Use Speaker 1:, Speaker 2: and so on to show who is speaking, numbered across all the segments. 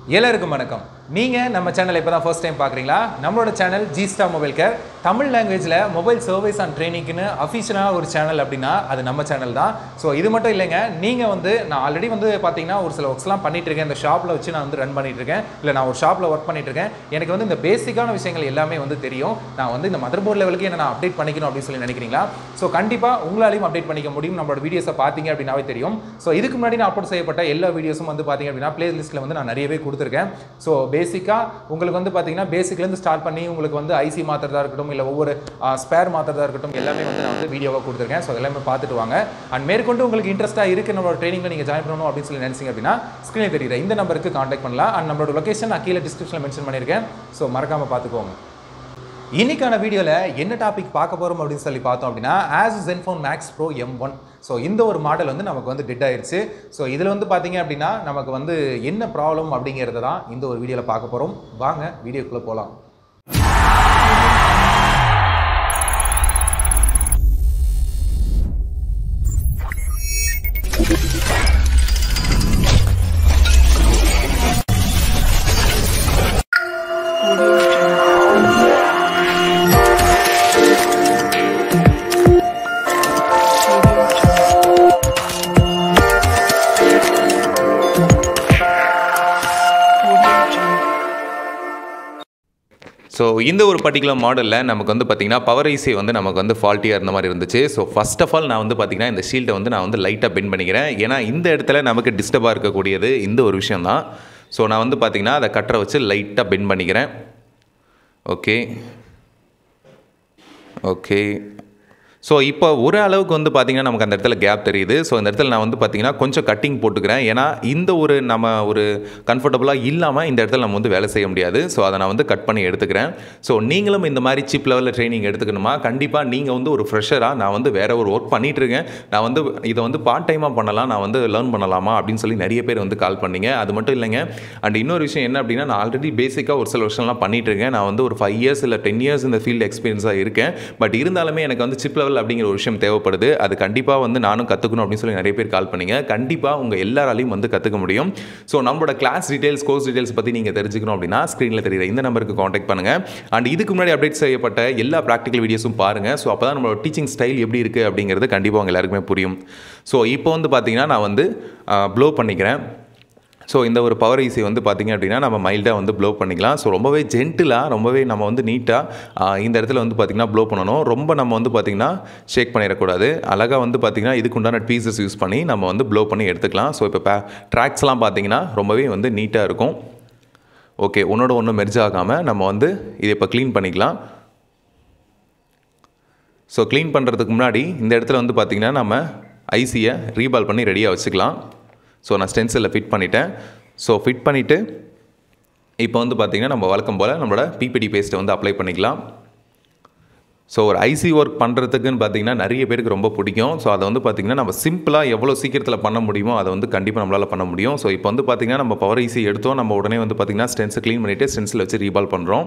Speaker 1: எல்லாருக்கும் வணக்கம் நீங்கள் நம்ம சேனலை இப்போ தான் ஃபர்ஸ்ட் டைம் பார்க்குறீங்களா நம்மளோட channel G Star mobile care Tamil லாங்குவேஜில் மொபைல் சர்வீஸ் அண்ட் ட்ரைனிங்க்குன்னு அஃபிஷியலாக ஒரு சேனல் அப்படின்னா அது நம்ம சேனல் தான் ஸோ இது மட்டும் இல்லைங்க நீங்கள் வந்து நான் ஆல்ரெடி வந்து பார்த்தீங்கன்னா ஒரு சில ஒர்க்ஸ்லாம் பண்ணிட்டு இருக்கேன் இந்த ஷாப்பில் வச்சு நான் வந்து ரன் பண்ணிட்டு இருக்கேன் இல்லை நான் ஒரு ஷாப்பில் ஒர்க் பண்ணிட்டு இருக்கேன் எனக்கு வந்து இந்த பேசிக்கான விஷயங்கள் எல்லாமே வந்து தெரியும் நான் வந்து இந்த மதர் போர்ட் லெவலுக்கு என்ன நான் அப்டேட் பண்ணிக்கணும் அப்படின்னு சொல்லி நினைக்கிறீங்களா ஸோ கண்டிப்பாக உங்களாலையும் அப்டேட் பண்ணிக்க முடியும் நம்மளோட வீடியோஸை பார்த்தீங்க அப்படின்னாவே தெரியும் ஸோ இதுக்கு முன்னாடி நான் அப்லோட் செய்யப்பட்ட எல்லா வீடியோஸும் வந்து பார்த்தீங்க அப்படின்னா பிளே லிஸ்ட்டில் வந்து நான் நிறையவே கொடுத்துருக்கேன் ஸோ பேசிக்காக உங்களுக்கு வந்து பார்த்தீங்கன்னா பேசிக்லேருந்து ஸ்டார்ட் பண்ணி உங்களுக்கு வந்து ஐசி மாத்திரதா இருக்கட்டும் இல்லை ஒவ்வொரு ஸ்பேர் மாத்திரதா இருக்கட்டும் எல்லாமே வந்து நான் வந்து வீடியோவாக கொடுத்துருக்கேன் ஸோ எல்லாமே பார்த்துட்டு வாங்க அண்ட் மேற்கொண்டு உங்களுக்கு இன்ட்ரெஸ்ட்டாக இருக்குது நம்மளோட ட்ரைனிங்கில் நீங்கள் ஜாயின் பண்ணணும் அப்படின்னு சொல்லி நினைச்சீங்க அப்படின்னா ஸ்க்ரீனில் தெரியுற இந்த நம்பருக்கு காண்டாக்ட் பண்ணலாம் அண்ட் நம்மளோட லொகேஷன் நான் கீழே டிஸ்கிரிப்ஷனில் மென்ஷன் பண்ணியிருக்கேன் ஸோ மறக்காமல் பார்த்துக்கோங்க இன்னைக்கான வீடியோவில் என்ன டாபிக் பார்க்க போகிறோம் அப்படின்னு சொல்லி பார்த்தோம் அப்படின்னா Asus Zenfone Max Pro M one so இந்த ஒரு மாடல் வந்து நமக்கு வந்து டெட் ஆயிருச்சு ஸோ இதில் வந்து பார்த்தீங்க அப்படின்னா நமக்கு வந்து என்ன ப்ராப்ளம் அப்படிங்கிறத தான் இந்த ஒரு வீடியோவில் பார்க்க போகிறோம் வாங்க வீடியோக்குள்ளே போகலாம்
Speaker 2: ஸோ இந்த ஒரு பர்டிகுலர் மாடலில் நமக்கு வந்து பார்த்திங்கன்னா பவர் ஐசி வந்து நமக்கு வந்து ஃபால்ட்டியாக இருந்த மாதிரி இருந்துச்சு ஸோ ஃபர்ஸ்ட் ஆஃப் ஆல் நான் வந்து பார்த்திங்கன்னா இந்த ஷீல்டை வந்து நான் வந்து லைட்டாக பெண்ட் பண்ணிக்கிறேன் ஏன்னா இந்த இடத்துல நமக்கு டிஸ்டர்பாக இருக்கக்கூடியது இந்த ஒரு விஷயம் தான் ஸோ நான் வந்து பார்த்திங்கன்னா அதை கட்டரை வச்சு லைட்டாக பெண்ட் பண்ணிக்கிறேன் ஓகே ஓகே ஸோ இப்போ ஒரு அளவுக்கு வந்து பார்த்திங்கன்னா நமக்கு அந்த இடத்துல கேப் தெரியுது ஸோ இந்த இடத்துல நான் வந்து பார்த்திங்கன்னா கொஞ்சம் கட்டிங் போட்டுக்கிறேன் ஏன்னா இந்த ஒரு நம்ம ஒரு கம்ஃபர்டபுளாக இல்லாமல் இந்த இடத்துல நம்ம வந்து வேலை செய்ய முடியாது ஸோ அதை நான் வந்து கட் பண்ணி எடுத்துக்கிறேன் ஸோ நீங்களும் இந்த மாதிரி சிப் லெவலில் ட்ரைனிங் எடுத்துக்கணுமா கண்டிப்பாக நீங்கள் வந்து ஒரு ஃப்ரெஷராக நான் வந்து வேறு ஒரு ஒர்க் பண்ணிகிட்டு இருக்கேன் நான் வந்து இதை வந்து பார்ட் டைமாக பண்ணலாம் நான் வந்து லேர்ன் பண்ணலாமா அப்படின்னு சொல்லி நிறைய பேர் வந்து கால் பண்ணீங்க அது மட்டும் இல்லைங்க அண்ட் இன்னொரு விஷயம் என்ன அப்படின்னா நான் ஆல்ரெடி பேசிக்காக ஒரு சில வருஷம்லாம் பண்ணிட்டு இருக்கேன் நான் வந்து ஒரு ஃபைவ் இயர்ஸ் இல்லை டென் இயர்ஸ் இந்த ஃபீல்டு எக்ஸ்பீரியன்ஸாக இருக்கேன் பட் இருந்தாலுமே எனக்கு வந்து சிப் லெவல் அப்படிங்கிற ஒரு விஷயம் தேவைப்படுது அது கண்டிப்பாக வந்து நானும் கற்றுக்கணும் அப்படின்னு சொல்லி நிறைய பேர் கால் பண்ணீங்க கண்டிப்பாக உங்கள் எல்லாராலையும் வந்து கற்றுக்க முடியும் ஸோ நம்மளோட கிளாஸ் டீடைல்ஸ் கோர்ஸ் டீடைல்ஸ் பற்றி நீங்கள் தெரிஞ்சுக்கணும் அப்படின்னா ஸ்க்ரீனில் தெரியுற இந்த நம்பருக்கு காண்டாக்ட் பண்ணுங்கள் அண்ட் இதுக்கு முன்னாடி அப்டேட் செய்யப்பட்ட எல்லா ப்ராக்டிக்கல் வீடியோஸும் பாருங்கள் ஸோ அப்போ தான் நம்மளோட டீச்சிங் ஸ்டைல் எப்படி இருக்குது அப்படிங்கிறது கண்டிப்பாக உங்கள் எல்லாருக்குமே புரியும் ஸோ இப்போ வந்து பார்த்தீங்கன்னா நான் வந்து ப்ளோ பண்ணிக்கிறேன் ஸோ இந்த ஒரு பவர் ஐசி வந்து பார்த்திங்க அப்படின்னா நம்ம மைல்டாக வந்து ப்ளோ பண்ணிக்கலாம் ஸோ ரொம்பவே ஜென்டிலாக ரொம்பவே நம்ம வந்து நீட்டாக இந்த இடத்துல வந்து பார்த்திங்கன்னா ப்ளோ பண்ணணும் ரொம்ப நம்ம வந்து பார்த்திங்கன்னா ஷேக் பண்ணிடக்கூடாது அழகாக வந்து பார்த்திங்கன்னா இதுக்கு உண்டான பீசஸ் யூஸ் பண்ணி நம்ம வந்து ப்ளோ பண்ணி எடுத்துக்கலாம் ஸோ இப்போ பே ட்ராக்ஸ்லாம் பார்த்திங்கன்னா ரொம்பவே வந்து நீட்டாக இருக்கும் ஓகே ஒன்றோட ஒன்று மெர்ஜ் ஆகாமல் நம்ம வந்து இதை இப்போ க்ளீன் பண்ணிக்கலாம் ஸோ க்ளீன் பண்ணுறதுக்கு முன்னாடி இந்த இடத்துல வந்து பார்த்திங்கன்னா நம்ம ஐசியை ரீபால் பண்ணி ரெடியாக வச்சுக்கலாம் ஸோ நான் ஸ்டென்சிலில் ஃபிட் பண்ணிட்டேன் ஸோ ஃபிட் பண்ணிவிட்டு இப்போ வந்து பார்த்திங்கன்னா நம்ம வழக்கம் போல் நம்மளோட பிபிடி பேஸ்ட்டை வந்து அப்ளை பண்ணிக்கலாம் ஸோ ஒரு ஐசி ஒர்க் பண்ணுறதுக்குன்னு பார்த்தீங்கன்னா நிறைய பேருக்கு ரொம்ப பிடிக்கும் ஸோ அதை வந்து பார்த்திங்கன்னா நம்ம சிம்பிளாக எவ்வளோ சீக்கிரத்தில் பண்ண முடியுமோ அதை வந்து கண்டிப்பாக நம்மளால் பண்ண முடியும் ஸோ இப்போ வந்து பார்த்திங்கன்னா நம்ம பவர் ஐசி எடுத்தோம் நம்ம உடனே வந்து பார்த்திங்கன்னா ஸ்டென்ஸை க்ளீன் பண்ணிவிட்டு ஸ்டென்ஸில் வச்சு ரீபால் பண்ணுறோம்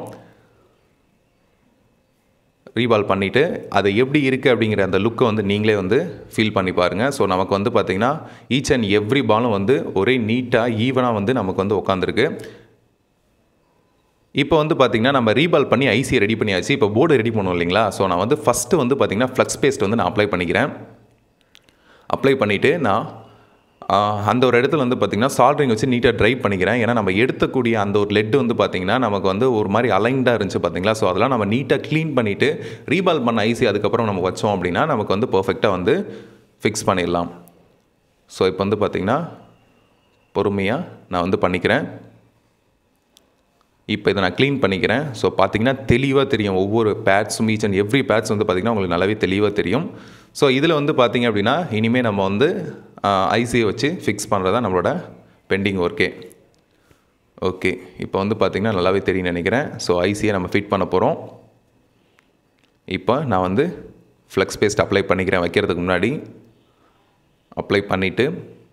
Speaker 2: ரீபால் பண்ணிவிட்டு அது எப்படி இருக்குது அப்படிங்கிற அந்த லுக்கை வந்து நீங்களே வந்து ஃபீல் பண்ணி பாருங்கள் ஸோ நமக்கு வந்து பார்த்திங்கன்னா ஈச் அண்ட் எவ்ரி பாலும் வந்து ஒரே நீட்டாக ஈவனாக வந்து நமக்கு வந்து உட்காந்துருக்கு இப்போ வந்து பார்த்திங்கன்னா நம்ம ரீபால் பண்ணி ஐசியை ரெடி பண்ணியாச்சு இப்போ போர்டு ரெடி பண்ணுவோம் இல்லைங்களா ஸோ நான் வந்து ஃபஸ்ட்டு வந்து பார்த்திங்கன்னா ஃப்ளக்ஸ் பேஸ்ட் வந்து நான் அப்ளை பண்ணிக்கிறேன் அப்ளை பண்ணிவிட்டு நான் அந்த ஒரு இடத்துல வந்து பார்த்திங்கன்னா சால்ட்ரிங் வச்சு நீட்டாக ட்ரை பண்ணிக்கிறேன் ஏன்னா நம்ம எடுத்தக்கூடிய அந்த ஒரு லெட்டு வந்து பார்த்திங்கன்னா நமக்கு வந்து ஒரு மாதிரி அலைண்டாக இருந்துச்சு பார்த்தீங்களா ஸோ அதெல்லாம் நம்ம நீட்டாக க்ளீன் பண்ணிவிட்டு ரீபால் பண்ண ஐசி அதுக்கப்புறம் நம்ம வச்சோம் அப்படின்னா நமக்கு வந்து பர்ஃபெக்டாக வந்து ஃபிக்ஸ் பண்ணிடலாம் ஸோ இப்போ வந்து பார்த்திங்கன்னா பொறுமையாக நான் வந்து பண்ணிக்கிறேன் இப்போ இதை நான் க்ளீன் பண்ணிக்கிறேன் ஸோ பார்த்தீங்கன்னா தெளிவாக தெரியும் ஒவ்வொரு பேட்ஸும் ஈச் அண்ட் எவ்ரி பேட்ஸ் வந்து பார்த்திங்கன்னா உங்களுக்கு நல்லாவே தெளிவாக தெரியும் ஸோ இதில் வந்து பார்த்திங்க அப்படின்னா இனிமேல் நம்ம வந்து ஐசியை வச்சு ஃபிக்ஸ் பண்ணுறது தான் நம்மளோட பெண்டிங் ஒர்க்கே ஓகே இப்போ வந்து பார்த்திங்கன்னா நல்லாவே தெரியும் நினைக்கிறேன் ஸோ ஐசியை நம்ம ஃபிட் பண்ண போகிறோம் இப்போ நான் வந்து ஃப்ளெக்ஸ் பேஸ்ட் அப்ளை பண்ணிக்கிறேன் வைக்கிறதுக்கு முன்னாடி அப்ளை பண்ணிவிட்டு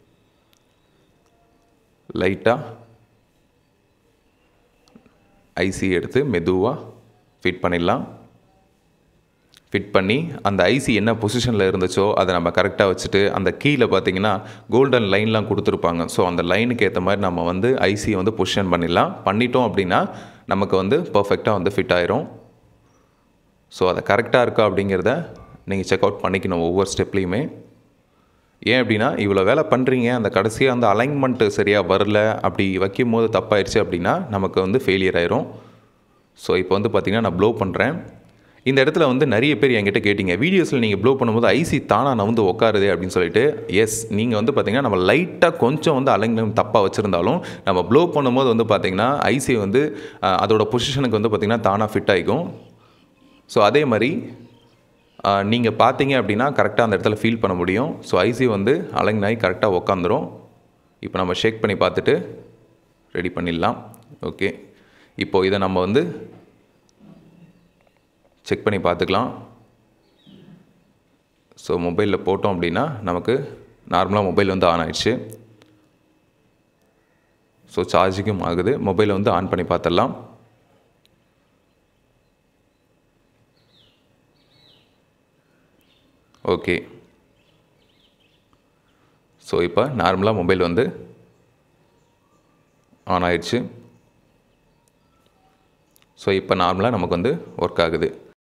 Speaker 2: லைட்டாக ஐசி எடுத்து மெதுவாக ஃபிட் பண்ணிடலாம் ஃபிட் பண்ணி அந்த ஐசி என்ன பொசிஷனில் இருந்துச்சோ அதை நம்ம கரெக்டாக வச்சுட்டு அந்த கீழே பார்த்தீங்கன்னா கோல்டன் லைன்லாம் கொடுத்துருப்பாங்க ஸோ அந்த லைனுக்கு ஏற்ற மாதிரி நம்ம வந்து ஐசியை வந்து பொசிஷன் பண்ணிடலாம் பண்ணிட்டோம் அப்படின்னா நமக்கு வந்து பர்ஃபெக்டாக வந்து ஃபிட் ஆயிரும் ஸோ அதை கரெக்டாக இருக்கா அப்படிங்கிறத நீங்கள் செக் அவுட் பண்ணிக்கணும் ஒவ்வொரு ஸ்டெப்லேயுமே ஏன் அப்படின்னா இவ்வளோ வேலை பண்ணுறீங்க அந்த கடைசியாக அந்த அலைன்மெண்ட்டு சரியாக வரல அப்படி வைக்கும் போது தப்பாயிருச்சு அப்படின்னா நமக்கு வந்து ஃபெயிலியர் ஆயிரும் ஸோ இப்போ வந்து பார்த்திங்கன்னா நான் ப்ளோ பண்ணுறேன் இந்த இடத்துல வந்து நிறைய பேர் என்கிட்ட கேட்டிங்க வீடியோஸில் நீங்கள் ப்ளோ பண்ணும்போது ஐசி தானாக நவுந்து உட்காருது அப்படின்னு சொல்லிட்டு எஸ் நீங்கள் வந்து பார்த்திங்கன்னா நம்ம லைட்டாக கொஞ்சம் வந்து அலைன்மெண்ட் தப்பாக வச்சுருந்தாலும் நம்ம ப்ளோ பண்ணும்போது வந்து பார்த்திங்கன்னா ஐசி வந்து அஹ், அதோட பொசிஷனுக்கு வந்து பார்த்திங்கன்னா தானாக ஃபிட் ஆகிக்கும் ஸோ அதே மாதிரி நீங்கள் பார்த்தீங்க அப்படின்னா கரெக்டாக அந்த இடத்துல ஃபீல் பண்ண முடியும் ஸோ ஐசி வந்து அலைன் ஆகி கரெக்டாக உக்காந்துரும் இப்போ நம்ம ஷேக் பண்ணி பார்த்துட்டு ரெடி பண்ணிடலாம் ஓகே இப்போது இதை நம்ம வந்து செக் பண்ணி பார்த்துக்கலாம் ஸோ மொபைலில் போட்டோம் அப்படின்னா நமக்கு நார்மலாக மொபைல் வந்து ஆன் ஆயிடுச்சு ஸோ சார்ஜிங்கும் ஆகுது மொபைலை வந்து ஆன் பண்ணி பார்த்துடலாம் ஓகே ஸோ இப்போ நார்மலாக மொபைல் வந்து ஆன் ஆயிடுச்சு ஸோ இப்போ நார்மலாக நமக்கு வந்து ஒர்க் ஆகுது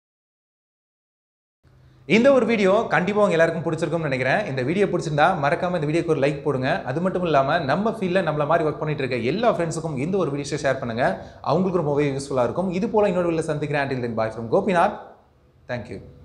Speaker 1: இந்த ஒரு வீடியோ கண்டிப்பாக உங்க எல்லாருக்கும் பிடிச்சிருக்கும்னு நினைக்கிறேன் இந்த வீடியோ பிடிச்சிருந்தா மறக்காம இந்த வீடியோக்கு ஒரு லைக் போடுங்க அது மட்டும் இல்லாமல் நம்ம ஃபீல்டில் நம்மள மாதிரி ஒர்க் பண்ணிட்டு இருக்க எல்லா ஃப்ரெண்ட்ஸுக்கும் இந்த ஒரு வீடியோ ஷேர் பண்ணுங்க அவங்களுக்கு ரொம்பவே யூஸ்ஃபுல்லாக இருக்கும் இது போல இன்னொரு வீடியோவில் சந்திக்கிறேன் until then bye from Gopinath thank you